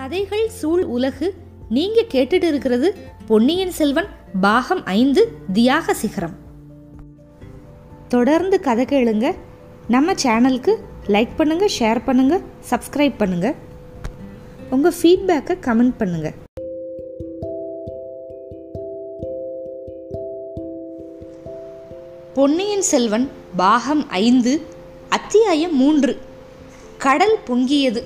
கதைகள் சூழ் உலகு நீங்க கேட்டுட்டு இருக்கிறது பொன்னியின் செல்வன் பாகம் ஐந்து தியாக சிகரம் தொடர்ந்து கதை கேளுங்க நம்ம சேனலுக்கு லைக் பண்ணுங்க ஷேர் பண்ணுங்க சப்ஸ்கிரைப் பண்ணுங்க உங்க ஃபீட்பேக்கை கமெண்ட் பண்ணுங்க பொன்னியின் செல்வன் பாகம் ஐந்து அத்தியாயம் மூன்று கடல் பொங்கியது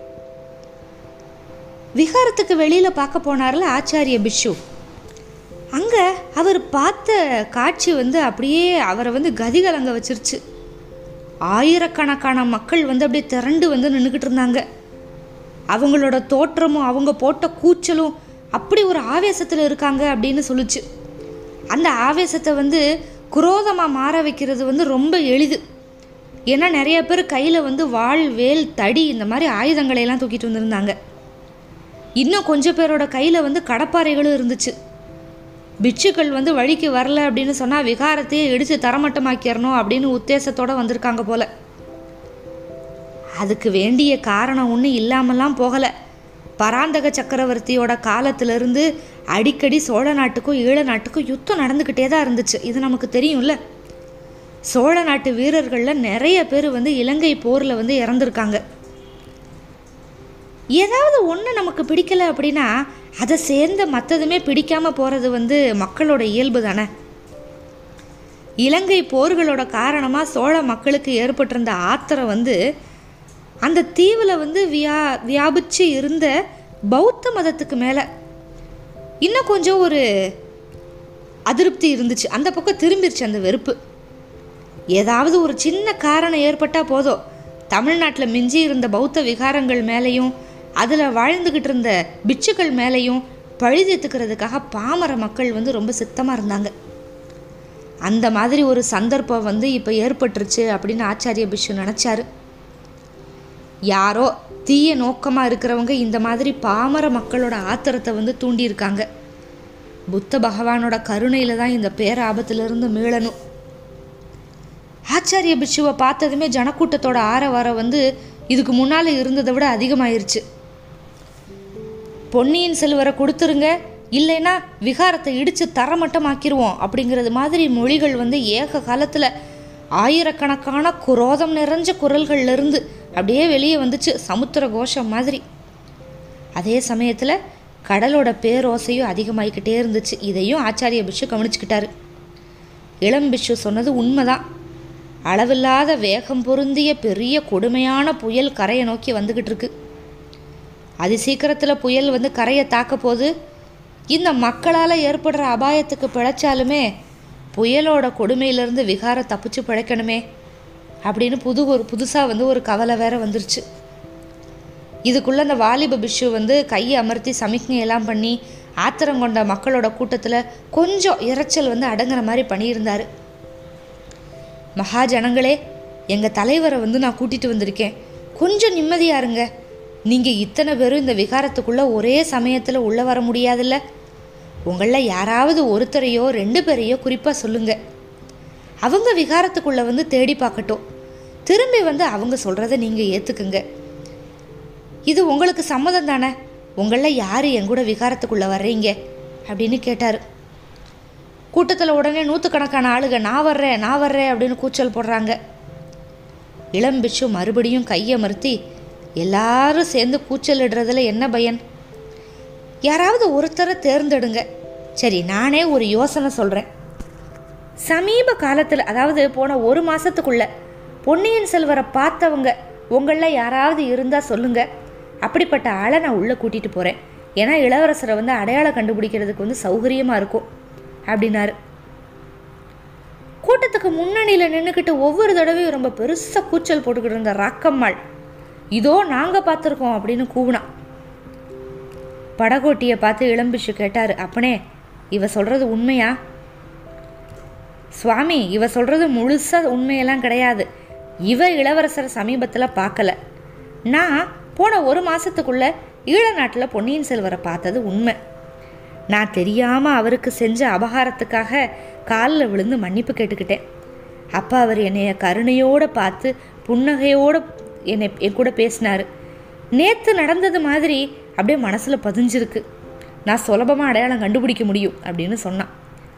விகாரத்துக்கு வெளியில் பார்க்க போனார்ல ஆச்சாரிய பிஷு அங்கே அவர் பார்த்த காட்சி வந்து அப்படியே அவரை வந்து கதிகலங்க வச்சிருச்சு ஆயிரக்கணக்கான மக்கள் வந்து அப்படியே திரண்டு வந்து நின்றுக்கிட்டு இருந்தாங்க அவங்களோட தோற்றமும் அவங்க போட்ட கூச்சலும் அப்படி ஒரு ஆவேசத்தில் இருக்காங்க அப்படின்னு சொல்லுச்சு அந்த ஆவேசத்தை வந்து குரோதமாக மாற வைக்கிறது வந்து ரொம்ப எளிது ஏன்னா நிறைய பேர் கையில் வந்து வாள் வேல் தடி இந்த மாதிரி ஆயுதங்களை எல்லாம் தூக்கிட்டு வந்திருந்தாங்க இன்னும் கொஞ்சம் பேரோட கையில் வந்து கடப்பாறைகளும் இருந்துச்சு பிட்சுக்கள் வந்து வழிக்கு வரல அப்படின்னு சொன்னால் விகாரத்தையே இடித்து தரமட்டமாக்கிடணும் அப்படின்னு உத்தேசத்தோடு வந்திருக்காங்க போல அதுக்கு வேண்டிய காரணம் ஒன்றும் இல்லாமலாம் போகலை பராந்தக சக்கரவர்த்தியோட காலத்திலிருந்து அடிக்கடி சோழ நாட்டுக்கும் ஈழ நாட்டுக்கும் யுத்தம் நடந்துக்கிட்டே தான் இருந்துச்சு இது நமக்கு தெரியும்ல சோழ நாட்டு வீரர்களில் நிறைய பேர் வந்து இலங்கை போரில் வந்து இறந்துருக்காங்க ஏதாவது ஒன்று நமக்கு பிடிக்கல அப்படின்னா அதை சேர்ந்த மற்றதுமே பிடிக்காம போகிறது வந்து மக்களோட இயல்பு தானே இலங்கை போர்களோட காரணமாக சோழ மக்களுக்கு ஏற்பட்டிருந்த ஆத்திரம் வந்து அந்த தீவில் வந்து வியா வியாபிச்சு இருந்த பௌத்த மதத்துக்கு மேலே இன்னும் கொஞ்சம் ஒரு அதிருப்தி இருந்துச்சு அந்த பக்கம் திரும்பிருச்சு அந்த வெறுப்பு ஏதாவது ஒரு சின்ன காரணம் ஏற்பட்டால் போதும் தமிழ்நாட்டில் மிஞ்சி இருந்த பௌத்த விகாரங்கள் மேலேயும் அதில் வாழ்ந்துக்கிட்டு இருந்த பிட்சுக்கள் மேலேயும் பழி தீர்த்துக்கிறதுக்காக பாமர மக்கள் வந்து ரொம்ப சித்தமாக இருந்தாங்க அந்த மாதிரி ஒரு சந்தர்ப்பம் வந்து இப்போ ஏற்பட்டுருச்சு அப்படின்னு ஆச்சாரிய பிஷு நினச்சாரு யாரோ தீய நோக்கமாக இருக்கிறவங்க இந்த மாதிரி பாமர மக்களோட ஆத்திரத்தை வந்து தூண்டியிருக்காங்க புத்த பகவானோட கருணையில் தான் இந்த பேராபத்திலிருந்து மீளணும் ஆச்சாரிய பிட்சுவை பார்த்ததுமே ஜனக்கூட்டத்தோட ஆரவாரம் வந்து இதுக்கு முன்னால் இருந்ததை விட அதிகமாயிருச்சு பொன்னியின் செல்வரை கொடுத்துருங்க இல்லைன்னா விகாரத்தை இடித்து தரமட்டமாக்கிடுவோம் அப்படிங்கிறது மாதிரி மொழிகள் வந்து ஏக காலத்தில் ஆயிரக்கணக்கான குரோதம் நிறைஞ்ச குரல்கள்லேருந்து அப்படியே வெளியே வந்துச்சு சமுத்திர கோஷம் மாதிரி அதே சமயத்தில் கடலோட பேரோசையும் அதிகமாகிக்கிட்டே இருந்துச்சு இதையும் ஆச்சாரிய பிஷு கவனிச்சுக்கிட்டாரு இளம் பிஷு சொன்னது உண்மைதான் அளவில்லாத வேகம் பொருந்திய பெரிய கொடுமையான புயல் கரையை நோக்கி வந்துக்கிட்டு இருக்கு அதி சீக்கிரத்தில் புயல் வந்து கரையை தாக்க போது இந்த மக்களால் ஏற்படுற அபாயத்துக்கு பிழைச்சாலுமே புயலோட கொடுமையிலேருந்து விகார தப்பிச்சு பிழைக்கணுமே அப்படின்னு புது ஒரு புதுசாக வந்து ஒரு கவலை வேற வந்துருச்சு இதுக்குள்ளே அந்த வாலிப பிஷு வந்து கையை அமர்த்தி சமிக்ஞையெல்லாம் பண்ணி ஆத்திரம் கொண்ட மக்களோட கூட்டத்தில் கொஞ்சம் இறைச்சல் வந்து அடங்குற மாதிரி பண்ணியிருந்தார் மகாஜனங்களே எங்கள் தலைவரை வந்து நான் கூட்டிகிட்டு வந்திருக்கேன் கொஞ்சம் நிம்மதியாக இருங்க நீங்கள் இத்தனை பேரும் இந்த விகாரத்துக்குள்ளே ஒரே சமயத்தில் உள்ளே வர முடியாதுல்ல உங்களில் யாராவது ஒருத்தரையோ ரெண்டு பேரையோ குறிப்பாக சொல்லுங்கள் அவங்க விகாரத்துக்குள்ளே வந்து தேடி பார்க்கட்டும் திரும்பி வந்து அவங்க சொல்கிறத நீங்கள் ஏற்றுக்குங்க இது உங்களுக்கு சம்மதம் தானே உங்களில் யார் என் கூட விகாரத்துக்குள்ளே வர்றீங்க அப்படின்னு கேட்டார் கூட்டத்தில் உடனே நூற்றுக்கணக்கான ஆளுங்க நான் வர்றேன் நான் வர்றேன் அப்படின்னு கூச்சல் போடுறாங்க இளம் பிச்சு மறுபடியும் கையமர்த்தி எல்லாரும் சேர்ந்து கூச்சல் இடுறதுல என்ன பயன் யாராவது ஒருத்தரை தேர்ந்தெடுங்க சரி நானே ஒரு யோசனை சொல்கிறேன் சமீப காலத்தில் அதாவது போன ஒரு மாதத்துக்குள்ள பொன்னியின் செல்வரை பார்த்தவங்க உங்களில் யாராவது இருந்தால் சொல்லுங்க அப்படிப்பட்ட ஆளை நான் உள்ளே கூட்டிகிட்டு போகிறேன் ஏன்னா இளவரசரை வந்து அடையாளம் கண்டுபிடிக்கிறதுக்கு வந்து சௌகரியமாக இருக்கும் அப்படின்னாரு கூட்டத்துக்கு முன்னணியில் நின்றுக்கிட்டு ஒவ்வொரு தடவையும் ரொம்ப பெருசாக கூச்சல் போட்டுக்கிட்டு இருந்த ராக்கம்மாள் இதோ நாங்கள் பார்த்துருக்கோம் அப்படின்னு கூவினான் படகோட்டியை பார்த்து இளம்பிச்சு கேட்டார் அப்பனே இவ சொல்கிறது உண்மையா சுவாமி இவ சொல்கிறது முழுசாக உண்மையெல்லாம் கிடையாது இவ இளவரசர் சமீபத்தில் பார்க்கல நான் போன ஒரு மாதத்துக்குள்ள ஈழ நாட்டில் பொன்னியின் செல்வரை பார்த்தது உண்மை நான் தெரியாமல் அவருக்கு செஞ்ச அபகாரத்துக்காக காலில் விழுந்து மன்னிப்பு கேட்டுக்கிட்டேன் அப்போ அவர் என்னைய கருணையோடு பார்த்து புன்னகையோடு என்னை என் கூட பேசினார் நேற்று நடந்தது மாதிரி அப்படியே மனசில் பதிஞ்சிருக்கு நான் சுலபமாக அடையாளம் கண்டுபிடிக்க முடியும் அப்படின்னு சொன்னான்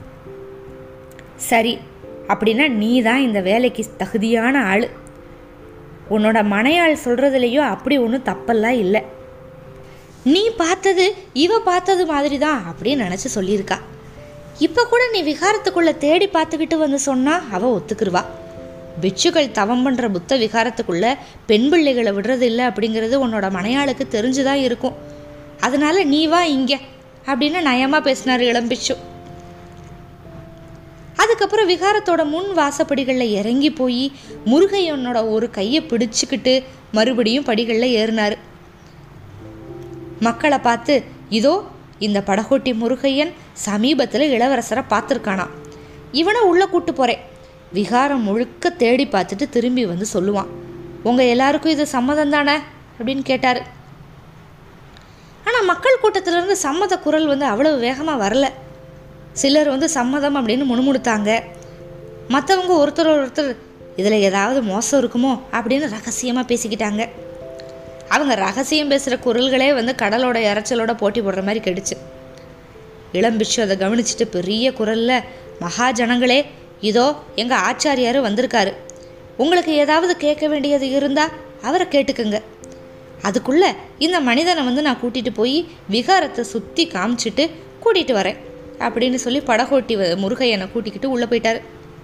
சரி அப்படின்னா நீ தான் இந்த வேலைக்கு தகுதியான ஆள் உன்னோட மனையாள் சொல்கிறதுலையோ அப்படி ஒன்றும் தப்பெல்லாம் இல்லை நீ பார்த்தது இவ பார்த்தது மாதிரி தான் அப்படின்னு நினச்சி சொல்லியிருக்கா இப்போ கூட நீ விகாரத்துக்குள்ளே தேடி பார்த்துக்கிட்டு வந்து சொன்னால் அவள் ஒத்துக்குருவா பிட்சுகள் தவம் பண்ணுற புத்த விகாரத்துக்குள்ள பெண் பிள்ளைகளை விடுறது இல்லை அப்படிங்கிறது உன்னோட மனையாளுக்கு தெரிஞ்சுதான் இருக்கும் அதனால நீ வா இங்கே அப்படின்னு நயமாக பேசினார் இளம்பிச்சு அதுக்கப்புறம் விகாரத்தோட முன் வாசப்படிகளில் இறங்கி போய் முருகையனோட ஒரு கையை பிடிச்சுக்கிட்டு மறுபடியும் படிகளில் ஏறினார் மக்களை பார்த்து இதோ இந்த படகோட்டி முருகையன் சமீபத்தில் இளவரசரை பார்த்துருக்கானாம் இவனை உள்ளே கூட்டு போகிறேன் விகாரம் முழுக்க தேடி பார்த்துட்டு திரும்பி வந்து சொல்லுவான் உங்கள் எல்லாருக்கும் இது சம்மதம் தானே அப்படின்னு கேட்டார் ஆனால் மக்கள் கூட்டத்திலேருந்து சம்மத குரல் வந்து அவ்வளவு வேகமாக வரல சிலர் வந்து சம்மதம் அப்படின்னு முணுமுணுத்தாங்க மற்றவங்க ஒருத்தர் ஒருத்தர் இதில் ஏதாவது மோசம் இருக்குமோ அப்படின்னு ரகசியமாக பேசிக்கிட்டாங்க அவங்க ரகசியம் பேசுகிற குரல்களே வந்து கடலோட இறைச்சலோட போட்டி போடுற மாதிரி கெடுச்சு இளம்பிச்சு அதை கவனிச்சுட்டு பெரிய குரலில் மகாஜனங்களே இதோ எங்கள் ஆச்சாரியார் வந்திருக்காரு உங்களுக்கு ஏதாவது கேட்க வேண்டியது இருந்தால் அவரை கேட்டுக்குங்க அதுக்குள்ளே இந்த மனிதனை வந்து நான் கூட்டிகிட்டு போய் விகாரத்தை சுற்றி காமிச்சிட்டு கூட்டிகிட்டு வரேன் அப்படின்னு சொல்லி படகோட்டி வ- முருகையனை கூட்டிக்கிட்டு உள்ளே போயிட்டார்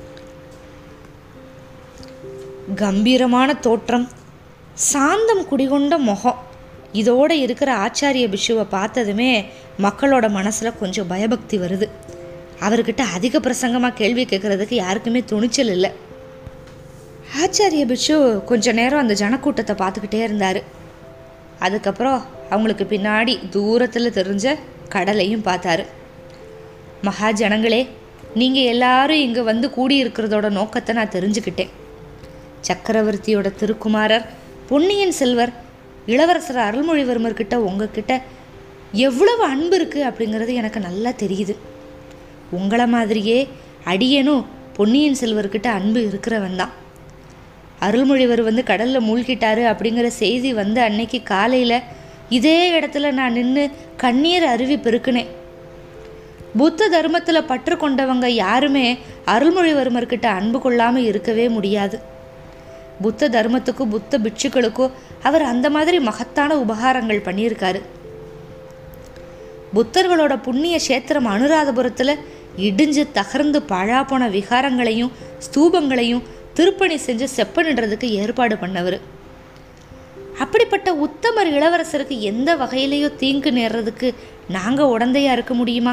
கம்பீரமான தோற்றம் சாந்தம் குடிகொண்ட முகம் இதோட இருக்கிற ஆச்சாரிய பிஷுவை பார்த்ததுமே மக்களோட மனசில் கொஞ்சம் பயபக்தி வருது அவர்கிட்ட அதிக பிரசங்கமாக கேள்வி கேட்குறதுக்கு யாருக்குமே துணிச்சல் இல்லை ஆச்சாரிய பிஷு கொஞ்ச நேரம் அந்த ஜனக்கூட்டத்தை பார்த்துக்கிட்டே இருந்தார் அதுக்கப்புறம் அவங்களுக்கு பின்னாடி தூரத்தில் தெரிஞ்ச கடலையும் பார்த்தாரு மகா ஜனங்களே நீங்கள் எல்லாரும் இங்கே வந்து கூடியிருக்கிறதோட நோக்கத்தை நான் தெரிஞ்சுக்கிட்டேன் சக்கரவர்த்தியோட திருக்குமாரர் பொன்னியின் செல்வர் இளவரசர் அருள்மொழிவர்மர் கிட்ட உங்ககிட்ட எவ்வளவு அன்பு இருக்குது அப்படிங்கிறது எனக்கு நல்லா தெரியுது உங்களை மாதிரியே அடியனும் பொன்னியின் செல்வர்கிட்ட அன்பு இருக்கிறவன் தான் அருள்மொழிவர் வந்து கடலில் மூழ்கிட்டாரு அப்படிங்கிற செய்தி வந்த அன்னைக்கு காலையில் இதே இடத்துல நான் நின்று கண்ணீர் அருவி பெருக்கினேன் புத்த தர்மத்தில் பற்று கொண்டவங்க யாருமே அருள்மொழிவர்மர்கிட்ட அன்பு கொள்ளாமல் இருக்கவே முடியாது புத்த தர்மத்துக்கோ புத்த பிட்சுக்களுக்கோ அவர் அந்த மாதிரி மகத்தான உபகாரங்கள் பண்ணியிருக்காரு புத்தர்களோட புண்ணிய கஷேத்திரம் அனுராதபுரத்தில் இடிஞ்சு தகர்ந்து பாழாப்போன விகாரங்களையும் ஸ்தூபங்களையும் திருப்பணி செஞ்சு செப்பனிடுறதுக்கு ஏற்பாடு பண்ணவர் அப்படிப்பட்ட உத்தமர் இளவரசருக்கு எந்த வகையிலையோ தீங்கு நேர்றதுக்கு நாங்கள் உடந்தையா இருக்க முடியுமா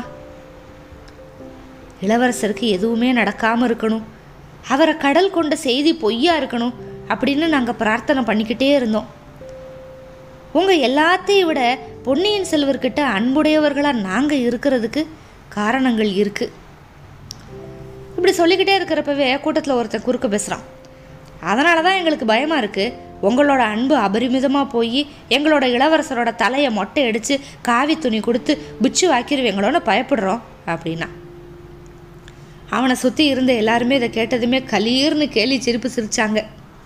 இளவரசருக்கு எதுவுமே நடக்காமல் இருக்கணும் அவரை கடல் கொண்ட செய்தி பொய்யா இருக்கணும் அப்படின்னு நாங்கள் பிரார்த்தனை பண்ணிக்கிட்டே இருந்தோம் உங்கள் எல்லாத்தையும் விட பொன்னியின் செல்வர்கிட்ட அன்புடையவர்களாக நாங்கள் இருக்கிறதுக்கு காரணங்கள் இருக்குது இப்படி சொல்லிக்கிட்டே இருக்கிறப்பவே கூட்டத்தில் ஒருத்தன் குறுக்க பேசுகிறான் அதனால தான் எங்களுக்கு பயமாக இருக்குது உங்களோட அன்பு அபரிமிதமாக போய் எங்களோட இளவரசரோட தலையை மொட்டை அடித்து காவி துணி கொடுத்து பிச்சு வாக்கிடுவீங்களோன்னு பயப்படுறோம் அப்படின்னா அவனை சுற்றி இருந்த எல்லாருமே இதை கேட்டதுமே கலீர்னு கேலி சிரிப்பு சிரிச்சாங்க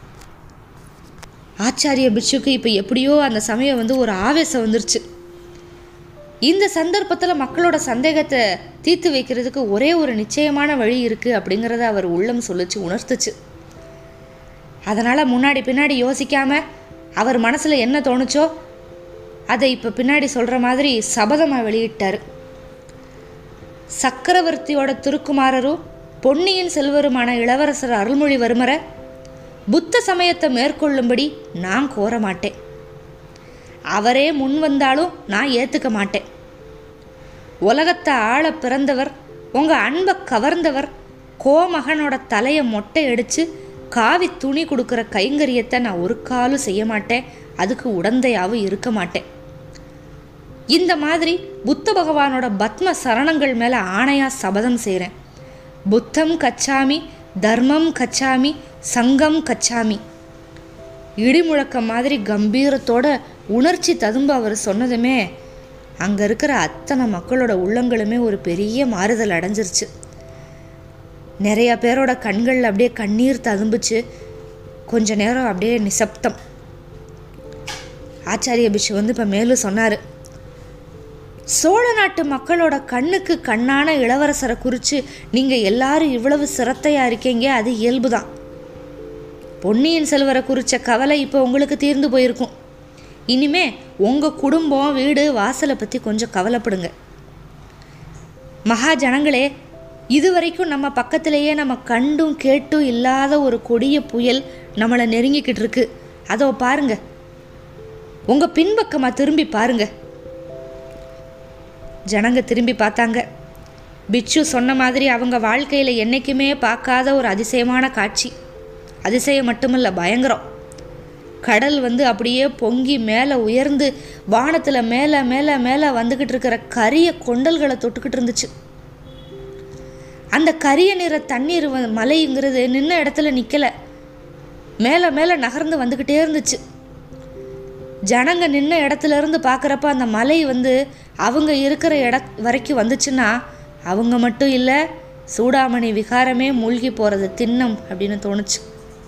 ஆச்சாரிய பிட்சுக்கு இப்போ எப்படியோ அந்த சமயம் வந்து ஒரு ஆவேசம் வந்துருச்சு இந்த சந்தர்ப்பத்தில் மக்களோட சந்தேகத்தை தீர்த்து வைக்கிறதுக்கு ஒரே ஒரு நிச்சயமான வழி இருக்குது அப்படிங்கிறத அவர் உள்ளம் சொல்லிச்சு உணர்த்துச்சு அதனால் முன்னாடி பின்னாடி யோசிக்காம அவர் மனசில் என்ன தோணுச்சோ அதை இப்போ பின்னாடி சொல்கிற மாதிரி சபதமாக வெளியிட்டார் சக்கரவர்த்தியோட திருக்குமாரரும் பொன்னியின் செல்வருமான இளவரசர் அருள்மொழிவர்மரை புத்த சமயத்தை மேற்கொள்ளும்படி நான் கோர மாட்டேன் அவரே முன் வந்தாலும் நான் ஏற்றுக்க மாட்டேன் உலகத்தை ஆள பிறந்தவர் உங்கள் அன்பை கவர்ந்தவர் கோமகனோட தலையை மொட்டை அடித்து காவி துணி கொடுக்குற கைங்கரியத்தை நான் ஒரு காலும் செய்ய மாட்டேன் அதுக்கு உடந்தையாகவும் இருக்க மாட்டேன் இந்த மாதிரி புத்த பகவானோட பத்ம சரணங்கள் மேலே ஆணையாக சபதம் செய்கிறேன் புத்தம் கச்சாமி தர்மம் கச்சாமி சங்கம் கச்சாமி இடிமுழக்கம் மாதிரி கம்பீரத்தோட உணர்ச்சி ததும்ப அவர் சொன்னதுமே அங்கே இருக்கிற அத்தனை மக்களோட உள்ளங்களுமே ஒரு பெரிய மாறுதல் அடைஞ்சிருச்சு நிறைய பேரோட கண்கள் அப்படியே கண்ணீர் ததும்புச்சு கொஞ்ச நேரம் அப்படியே நிசப்தம் ஆச்சாரிய பிஷு வந்து இப்போ மேலும் சொன்னார் சோழ நாட்டு மக்களோட கண்ணுக்கு கண்ணான இளவரசரை குறித்து நீங்கள் எல்லாரும் இவ்வளவு சிரத்தையாக இருக்கீங்க அது இயல்பு தான் பொன்னியின் செல்வரை குறித்த கவலை இப்போ உங்களுக்கு தீர்ந்து போயிருக்கும் இனிமே உங்கள் குடும்பம் வீடு வாசலை பற்றி கொஞ்சம் கவலைப்படுங்க மகா ஜனங்களே இதுவரைக்கும் நம்ம பக்கத்திலேயே நம்ம கண்டும் கேட்டும் இல்லாத ஒரு கொடிய புயல் நம்மளை நெருங்கிக்கிட்டு இருக்கு அதோ பாருங்க உங்கள் பின்பக்கமாக திரும்பி பாருங்க ஜனங்க திரும்பி பார்த்தாங்க பிச்சு சொன்ன மாதிரி அவங்க வாழ்க்கையில் என்றைக்குமே பார்க்காத ஒரு அதிசயமான காட்சி அதிசயம் மட்டுமல்ல பயங்கரம் கடல் வந்து அப்படியே பொங்கி மேலே உயர்ந்து வானத்தில் மேலே மேலே மேலே வந்துக்கிட்டு இருக்கிற கரிய கொண்டல்களை தொட்டுக்கிட்டு இருந்துச்சு அந்த கரிய நிற தண்ணீர் வ- மலைங்கிறது நின்ன இடத்துல நிற்கலை மேலே மேலே நகர்ந்து வந்துக்கிட்டே இருந்துச்சு ஜனங்க நின்ன இடத்துல இருந்து பார்க்குறப்ப அந்த மலை வந்து அவங்க இருக்கிற இட வரைக்கும் வந்துச்சுன்னா அவங்க மட்டும் இல்லை சூடாமணி விகாரமே மூழ்கி போகிறது திண்ணம் அப்படின்னு தோணுச்சு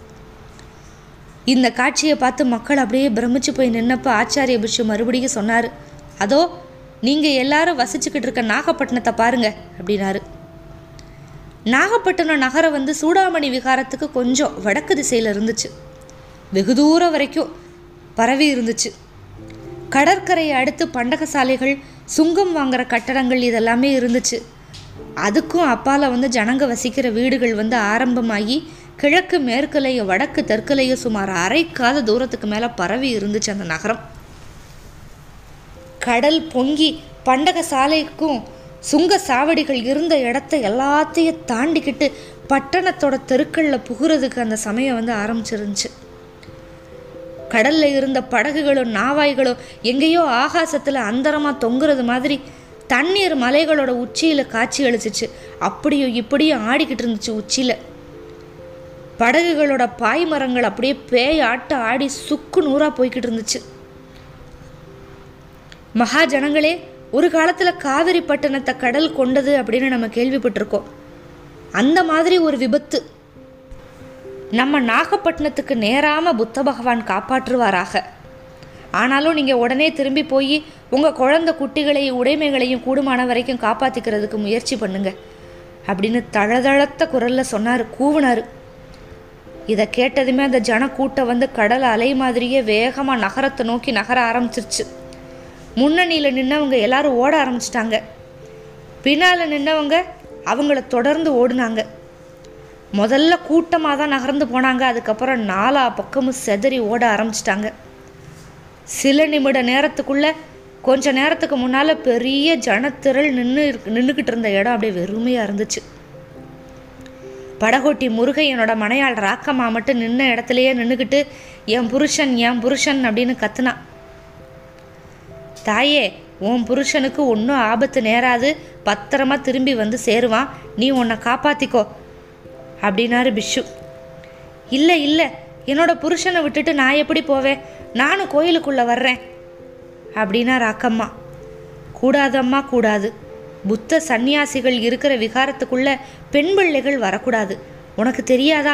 இந்த காட்சியை பார்த்து மக்கள் அப்படியே பிரமிச்சு போய் நின்னப்ப ஆச்சாரிய பிஷு மறுபடியும் சொன்னார் அதோ நீங்கள் எல்லாரும் வசிச்சுக்கிட்டு இருக்க நாகப்பட்டினத்தை பாருங்க அப்படின்னாரு நாகப்பட்டினம் நகரம் வந்து சூடாமணி விகாரத்துக்கு கொஞ்சம் வடக்கு திசையில் இருந்துச்சு வெகு தூரம் வரைக்கும் பரவி இருந்துச்சு கடற்கரையை அடுத்து பண்டகசாலைகள் சுங்கம் வாங்குற கட்டடங்கள் இதெல்லாமே இருந்துச்சு அதுக்கும் அப்பால வந்து ஜனங்க வசிக்கிற வீடுகள் வந்து ஆரம்பமாகி கிழக்கு மேற்குலையும் வடக்கு தெற்குலையும் சுமார் அரைக்காத தூரத்துக்கு மேலே பரவி இருந்துச்சு அந்த நகரம் கடல் பொங்கி பண்டக சாலைக்கும் சுங்க சாவடிகள் இருந்த இடத்த எல்லாத்தையும் தாண்டிக்கிட்டு பட்டணத்தோட தெருக்களில் புகுறதுக்கு அந்த சமயம் வந்து ஆரம்பிச்சிருந்துச்சு கடல்ல இருந்த படகுகளும் நாவாய்களும் எங்கேயோ ஆகாசத்தில் அந்தரமாக தொங்குறது மாதிரி தண்ணீர் மலைகளோட உச்சியில் காட்சி அளிச்சிச்சு அப்படியும் இப்படியும் ஆடிக்கிட்டு இருந்துச்சு உச்சியில் படகுகளோட பாய்மரங்கள் அப்படியே பேய் ஆட்ட ஆடி சுக்கு நூறாக போய்கிட்டு இருந்துச்சு மகா ஜனங்களே ஒரு காலத்தில் காவிரி பட்டணத்தை கடல் கொண்டது அப்படின்னு நம்ம கேள்விப்பட்டிருக்கோம் அந்த மாதிரி ஒரு விபத்து நம்ம நாகப்பட்டினத்துக்கு நேராம புத்த பகவான் காப்பாற்றுவாராக ஆனாலும் நீங்கள் உடனே திரும்பி போய் உங்கள் குழந்தை குட்டிகளையும் உடைமைகளையும் கூடுமான வரைக்கும் காப்பாற்றிக்கிறதுக்கு முயற்சி பண்ணுங்க அப்படின்னு தழதழத்த குரலில் சொன்னார் கூவினார் இதை கேட்டதுமே அந்த ஜனக்கூட்டம் வந்து கடல் அலை மாதிரியே வேகமாக நகரத்தை நோக்கி நகர ஆரம்பிச்சிருச்சு முன்னணியில் நின்னவங்க எல்லாரும் ஓட ஆரம்பிச்சிட்டாங்க பின்னால் நின்னவங்க அவங்கள தொடர்ந்து ஓடுனாங்க முதல்ல கூட்டமாக தான் நகர்ந்து போனாங்க அதுக்கப்புறம் நாலா பக்கமும் செதறி ஓட ஆரம்பிச்சிட்டாங்க சில நிமிட நேரத்துக்குள்ள கொஞ்ச நேரத்துக்கு முன்னால் பெரிய ஜனத்திரள் நின்று நின்றுக்கிட்டு இருந்த இடம் அப்படியே வெறுமையாக இருந்துச்சு படகோட்டி முருகையனோட மனையாள் ராக்கம்மா மட்டும் நின்ன இடத்துலையே நின்றுக்கிட்டு என் புருஷன் என் புருஷன் அப்படின்னு கத்துனான் தாயே உன் புருஷனுக்கு ஒன்றும் ஆபத்து நேராது பத்திரமா திரும்பி வந்து சேருவான் நீ உன்னை காப்பாத்திக்கோ அப்படின்னாரு பிஷு இல்லை இல்லை என்னோட புருஷனை விட்டுட்டு நான் எப்படி போவேன் நானும் கோயிலுக்குள்ளே வர்றேன் அப்படின்னா ராக்கம்மா கூடாதம்மா கூடாது புத்த சந்நியாசிகள் இருக்கிற விகாரத்துக்குள்ள பெண் பிள்ளைகள் வரக்கூடாது உனக்கு தெரியாதா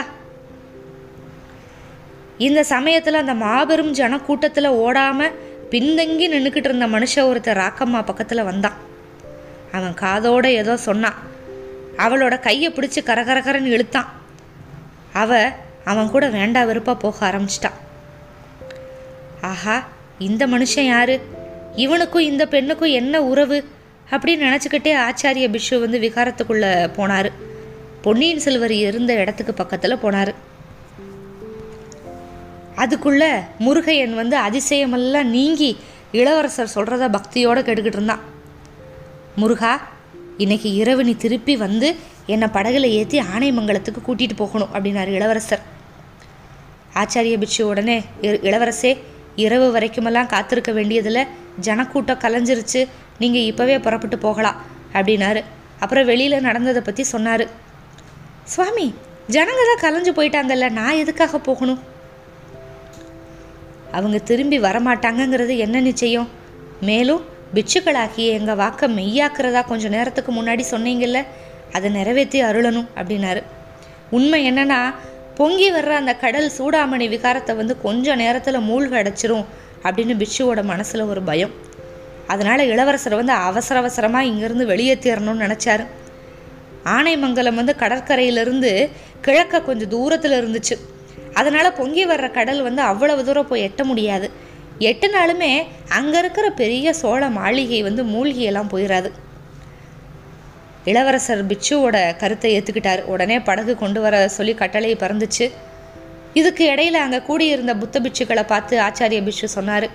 இந்த சமயத்தில் அந்த மாபெரும் ஜனக்கூட்டத்தில் ஓடாம பின்தங்கி நின்றுக்கிட்டு இருந்த மனுஷன் ஒருத்தர் ராக்கம்மா பக்கத்தில் வந்தான் அவன் காதோட ஏதோ சொன்னான் அவளோட கையை பிடிச்சி கரகரகரன்னு இழுத்தான் அவ அவன் கூட வேண்டா வெறுப்பா போக ஆரம்பிச்சிட்டான் ஆஹா இந்த மனுஷன் யாரு இவனுக்கும் இந்த பெண்ணுக்கும் என்ன உறவு அப்படின்னு நினச்சிக்கிட்டே ஆச்சாரிய பிஷு வந்து விகாரத்துக்குள்ளே போனார் பொன்னியின் செல்வர் இருந்த இடத்துக்கு பக்கத்தில் போனார் அதுக்குள்ள முருகையன் வந்து அதிசயமெல்லாம் நீங்கி இளவரசர் சொல்கிறத பக்தியோடு கேட்டுக்கிட்டு இருந்தான் முருகா இன்னைக்கு இரவு நீ திருப்பி வந்து என்னை படகுல ஏற்றி ஆனைமங்கலத்துக்கு கூட்டிகிட்டு போகணும் அப்படின்னாரு இளவரசர் ஆச்சாரிய பிட்சு உடனே "இ- இளவரசே இரவு வரைக்குமெல்லாம் காத்திருக்க வேண்டியதில் ஜனக்கூட்டம் கலைஞ்சிருச்சு நீங்கள் இப்போவே புறப்பட்டு போகலாம் அப்படின்னாரு அப்புறம் வெளியில் நடந்ததை பற்றி சொன்னார் சுவாமி ஜனங்க தான் கலைஞ்சு போயிட்டாங்கல்ல நான் எதுக்காக போகணும் அவங்க திரும்பி வரமாட்டாங்கங்கிறது என்ன நிச்சயம் மேலும் பிட்சுக்களாகிய எங்கள் வாக்க மெய்யாக்குறதா கொஞ்சம் நேரத்துக்கு முன்னாடி சொன்னீங்கல்ல அதை நிறைவேற்றி அருளணும் அப்படின்னாரு உண்மை என்னன்னா பொங்கி வர்ற அந்த கடல் சூடாமணி விகாரத்தை வந்து கொஞ்ச நேரத்தில் மூழ்க அடைச்சிரும் அப்படின்னு பிட்சுவோட மனசில் ஒரு பயம் அதனால் இளவரசர் வந்து அவசர அவசரமாக இங்கேருந்து வெளியேற்றிடணும்னு நினச்சாரு ஆனைமங்கலம் வந்து கடற்கரையிலிருந்து கிழக்க கொஞ்சம் தூரத்தில் இருந்துச்சு அதனால் பொங்கி வர்ற கடல் வந்து அவ்வளவு தூரம் போய் எட்ட முடியாது எட்டுனாலுமே அங்கே இருக்கிற பெரிய சோழ மாளிகை வந்து மூழ்கியெல்லாம் போயிடாது இளவரசர் பிச்சுவோட கருத்தை ஏற்றுக்கிட்டார் உடனே படகு கொண்டு வர சொல்லி கட்டளை பறந்துச்சு இதுக்கு இடையில அங்கே கூடியிருந்த புத்த பிட்சுக்களை பார்த்து ஆச்சாரிய பிட்சு சொன்னார்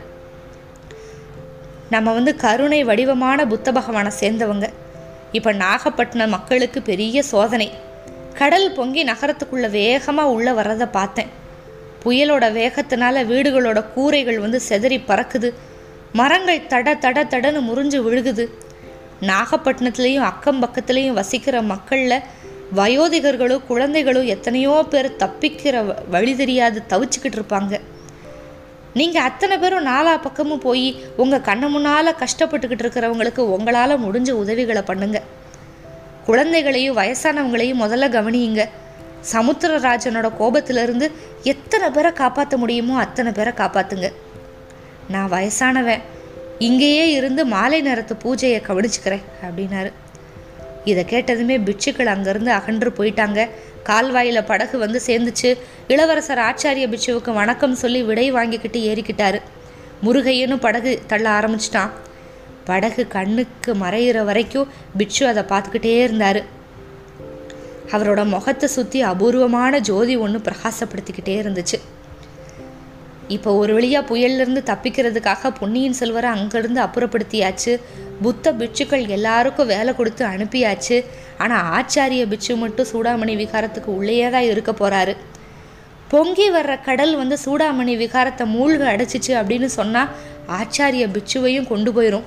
நம்ம வந்து கருணை வடிவமான புத்த பகவானை சேர்ந்தவங்க இப்போ நாகப்பட்டினம் மக்களுக்கு பெரிய சோதனை கடல் பொங்கி நகரத்துக்குள்ளே வேகமாக உள்ளே வர்றதை பார்த்தேன் புயலோட வேகத்தினால வீடுகளோட கூரைகள் வந்து செதறி பறக்குது மரங்கள் தட தட தடன்னு முறிஞ்சு விழுகுது நாகப்பட்டினத்துலேயும் அக்கம் பக்கத்துலேயும் வசிக்கிற மக்களில் வயோதிகர்களும் குழந்தைகளும் எத்தனையோ பேர் தப்பிக்கிற வ- வழி தெரியாது தவிச்சுக்கிட்டு இருப்பாங்க நீங்கள் அத்தனை பேரும் நாலா பக்கமும் போய் உங்கள் கண்ணு முன்னால் கஷ்டப்பட்டுக்கிட்டு இருக்கிறவங்களுக்கு உங்களால் முடிஞ்ச உதவிகளை பண்ணுங்க குழந்தைகளையும் வயசானவங்களையும் முதல்ல கவனியுங்க சமுத்திரராஜனோட கோபத்திலிருந்து எத்தனை பேரை காப்பாற்ற முடியுமோ அத்தனை பேரை காப்பாற்றுங்க நான் வயசானவன் இங்கேயே இருந்து மாலை நேரத்து பூஜையை கவனிச்சுக்கிறேன் அப்படின்னாரு இதை கேட்டதுமே பிட்சுக்கள் அங்கேருந்து அகன்று போயிட்டாங்க கால்வாயில் படகு வந்து சேர்ந்துச்சு இளவரசர் ஆச்சாரிய பிட்சுவுக்கு வணக்கம் சொல்லி விடை வாங்கிக்கிட்டு ஏறிக்கிட்டாரு முருகையன்னு படகு தள்ள ஆரம்பிச்சிட்டான் படகு கண்ணுக்கு மறையிற வரைக்கும் பிட்சு அதை பார்த்துக்கிட்டே இருந்தார் அவரோட முகத்தை சுற்றி அபூர்வமான ஜோதி ஒன்று பிரகாசப்படுத்திக்கிட்டே இருந்துச்சு இப்போ ஒரு வழியாக புயல்லேருந்து தப்பிக்கிறதுக்காக பொன்னியின் செல்வரை அங்கேருந்து அப்புறப்படுத்தியாச்சு புத்த பிட்சுக்கள் எல்லாருக்கும் வேலை கொடுத்து அனுப்பியாச்சு ஆனால் ஆச்சாரிய பிட்சு மட்டும் சூடாமணி விகாரத்துக்கு உள்ளேயே தான் இருக்க போகிறாரு பொங்கி வர்ற கடல் வந்து சூடாமணி விகாரத்தை மூழ்க அடைச்சிச்சு அப்படின்னு சொன்னால் ஆச்சாரிய பிட்சுவையும் கொண்டு போயிடும்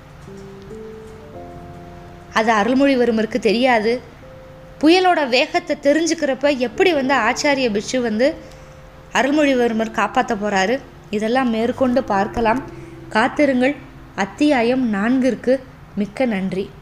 அது அருள்மொழிவர்மருக்கு தெரியாது புயலோட வேகத்தை தெரிஞ்சுக்கிறப்ப எப்படி வந்து ஆச்சாரிய பிட்சு வந்து அருள்மொழிவர்மர் காப்பாற்ற போகிறாரு இதெல்லாம் மேற்கொண்டு பார்க்கலாம் காத்திருங்கள் அத்தியாயம் நான்கிற்கு மிக்க நன்றி